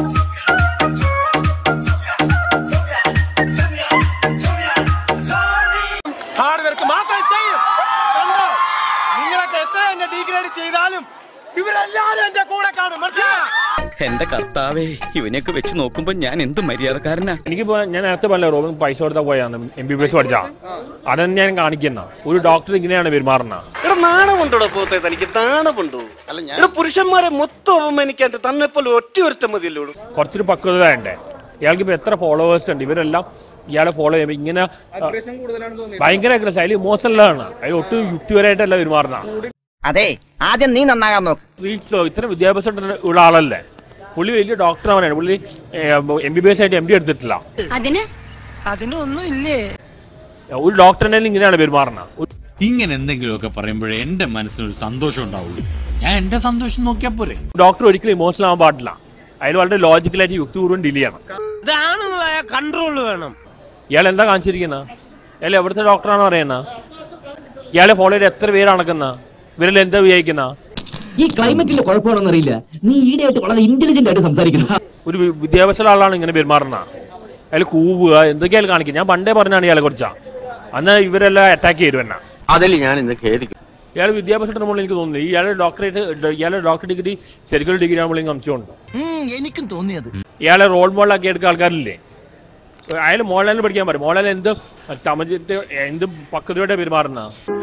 hard work മാത്രം ചെയ്യും കണ്ടോ നിങ്ങളൊക്കെ എത്ര എന്നെ ഡീഗ്രേഡ് ചെയ്താലും ഇവരെല്ലാരും എന്റെ കൂടെ കാണും മനസ്സിലായോ എന്റെ കർത്താവേ ഇവനെയൊക്കെ വെച്ച് നോക്കുമ്പോ ഞാൻ എന്ത് മര്യാദക്കാരനാ എനിക്കിപ്പോ ഞാൻ നേരത്തെ പറഞ്ഞ റോബിൻ പൈസ കൊടുത്താൽ പോയാണ് എം ബി ബി എസ് പഠിച്ചാ അതെന്നെ ഞാൻ കാണിക്കുന്ന ഒരു ഡോക്ടർ ഇങ്ങനെയാണ് പെരുമാറുന്ന എടാ നാണമുണ്ടോടാ പോത്തെ തനിക്ക് നാണമുണ്ടോ എടാ പുരുഷന്മാരെ മൊത്തം അവമാനിക്കാണ്ട് തന്നെ പോലെ ഒറ്റ ഒരുത്തം മതിയല്ലോ കുറച്ചൊരു പക്വത വേണ്ടേ ഇയാൾക്ക് ഇപ്പൊ എത്ര ഫോളോവേഴ്സ് ഉണ്ട് ഇവരെല്ലാം ഇയാളെ ഫോളോ ചെയ്യുമ്പോൾ ഇങ്ങനെ ആ, ഭയങ്കര അഗ്രസ് അതിൽ ഇമോഷണലാണ് അതിൽ ഒട്ടും യുക്തിപരമായിട്ടല്ല പെരുമാറുന്ന അതെ ആദ്യം നീ നന്നാകാൻ നോക്ക് സ്ത്രീ ഇത്ര വിദ്യാഭ്യാസം ഉള്ള ആളല്ലേ പുള്ളി വലിയ ഡോക്ടർ അവനാണ് പുള്ളി എം ബി ബി എസ് ആയിട്ട് എം ഡി എടുത്തിട്ടില്ല അതിന് അതിനൊന്നും ഇല്ലേ ഒരു ഡോക്ടറിനെ ഇങ്ങനെയാണ് പെരുമാറുന്നത് ഇങ്ങനെ എന്തെങ്കിലുമൊക്കെ പറയുമ്പോഴേ എന്റെ മനസ്സിനൊരു സന്തോഷം ഉണ്ടാവുള്ളൂ ഞാൻ എന്റെ സന്തോഷം നോക്കിയാ പോരെ ഡോക്ടർ ഒരിക്കലും ഇമോഷണൽ ആവാൻ പാടില്ല അതിൽ വളരെ ലോജിക്കലായിട്ട് യുക്തിപൂർവ്വം ഡീൽ ചെയ്യണം ഇതാണുള്ളതായ കൺട്രോൾ വേണം ഇയാൾ എന്താ കാണിച്ചിരിക്കുന്നത് ഇയാൾ എവിടുത്തെ ഡോക്ടറാണോ അറിയുന്നത് ഇയാളെ ഫോളോ ചെയ്ത് എത്ര പേര് നടക്കുന്നത് ഇവരെല്ലാം എന്താ വിചാരിക്കുന്ന ഈ ക്ലൈമറ്റിന്റെ കുഴപ്പമാണെന്നറിയില്ല നീ ഈടെയായിട്ട് വളരെ ഇന്റലിജന്റ് ആയിട്ട് സംസാരിക്കുന്നു ഒരു വി- വിദ്യാഭ്യാസമുള്ള ആളാണ് ഇങ്ങനെ പെരുമാറുന്നത് അയാൾ കൂവുക എന്തൊക്കെയാലും കാണിക്കുക ഞാൻ പണ്ടേ പറഞ്ഞാണ് ഇയാളെ കുറിച്ചാ അന്ന് ഇവരെല്ലാം അറ്റാക്ക് ചെയ്തു എന്നെ അതിൽ ഞാൻ ഇന്ന് ഖേദിക്കും ഇയാൾ വിദ്യാഭ്യാസത്തിന് മുകളിൽ എനിക്ക് തോന്നുന്നു ഇയാളെ ഡോക്ടറേറ്റ് ഇയാളെ ഡോക്ടർ ഡിഗ്രി ശരിക്കും ഡിഗ്രി ആകുമ്പോൾ എനിക്ക് സംശയമുണ്ട് എനിക്കും തോന്നിയത് ഇയാളെ റോൾ മോഡലാക്കി എടുക്കുന്ന ആൾക്കാരില്ലേ അയാൾ മോഡലിന് പഠിക്കാൻ പറയും മോഡൽ എന്ത് സമചിത്ത് എന്ത് പക്വതയോടെ പെരുമാറുന്ന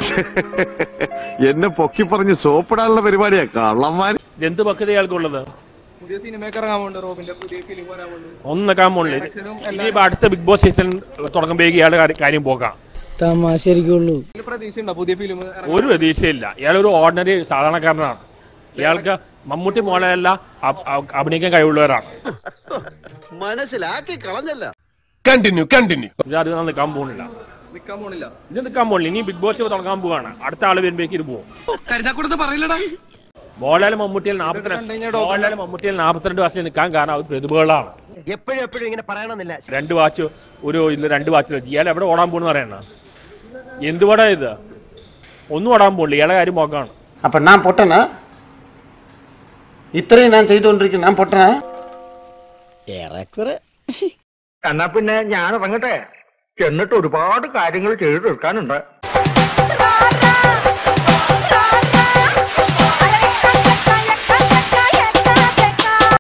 എന്നെ പൊക്കി പറഞ്ഞ് സോപ്പിടാനുള്ള പരിപാടിയാ കള്ളന്മാര് എന്ത് പക്വത ഇയാൾക്കുള്ളത് പുതിയ സിനിമയൊക്കെ ഇറങ്ങാൻ പോകുന്നുണ്ട് റോബിന്റെ പുതിയ ഫിലിം വരാൻ പോകുന്നുണ്ട് ഒന്നും നിൽക്കാൻ പോണില്ല ഇനിയിപ്പോ അടുത്ത ബിഗ് ബോസ് സീസൺ തുടങ്ങുമ്പോഴേക്ക് ഇയാളുടെ കാര്യം- കാര്യം പോകാം തമാശരിക്കുള്ളൂ ഇതിൽ പ്രതീക്ഷയുണ്ടോ പുതിയ ഫിലിം ഒരു പ്രതീക്ഷയില്ല ഇയാളൊരു ഓർഡിനറി സാധാരണക്കാരനാണ് ഇയാൾക്ക് മമ്മൂട്ടി മോളെയല്ല അ- അ- അഭിനയിക്കാൻ കഴിവുള്ളവരാണ് മനസ്സിലാക്കി കളഞ്ഞല്ല കണ്ടിന്യൂ കണ്ടിന്യൂ ഇത് അത് നിൽക്കാൻ പോകുന്നില്ല നിൽക്കാൻ പോണില്ല ഇത് നിൽക്കാൻ പോണില്ല ഇനി ബിഗ് ബോസ് തുടങ്ങാൻ പോവാണ് അടുത്ത ആള് വരുമ്പോഴേക്ക് ഇത് പോകും കരുതാക്കൂടത്ത് പറയില്ലടാ മോഹൻലാൽ മമ്മൂട്ടിയിൽ നാൽപ്പത്തിരണ്ട് മോഹൻലാൽ മമ്മൂട്ടിയിൽ നാൽപ്പത്തിരണ്ട് വർഷം നിൽക്കാൻ കാരണം അവർ പ്രതിഭകളാണ് എപ്പോഴും എപ്പോഴും ഇങ്ങനെ പറയണമെന്നില്ല രണ്ട് വാച്ച് ഒരു ഇല്ല രണ്ട് വാച്ച് വെച്ച് ഇയാൾ എവിടെ ഓടാൻ പോകുന്നു പറയണ എന്ത് പടാ ഇത് ഒന്നും ഓടാൻ പോണില്ല ഇയാളെ കാര്യം പോക്കാണ് அப்போ நான் பொட்டனா ഇത്രയും ഞാൻ ചെയ്തുകൊണ്ടിരിക്കുന്നു ഞാൻ പൊട്ടനാ എന്നാ പിന്നെ ഞാൻ ഇറങ്ങട്ടെ എന്നിട്ട് ഒരുപാട് കാര്യങ്ങൾ ചെയ്തു തീർക്കാനുണ്ട്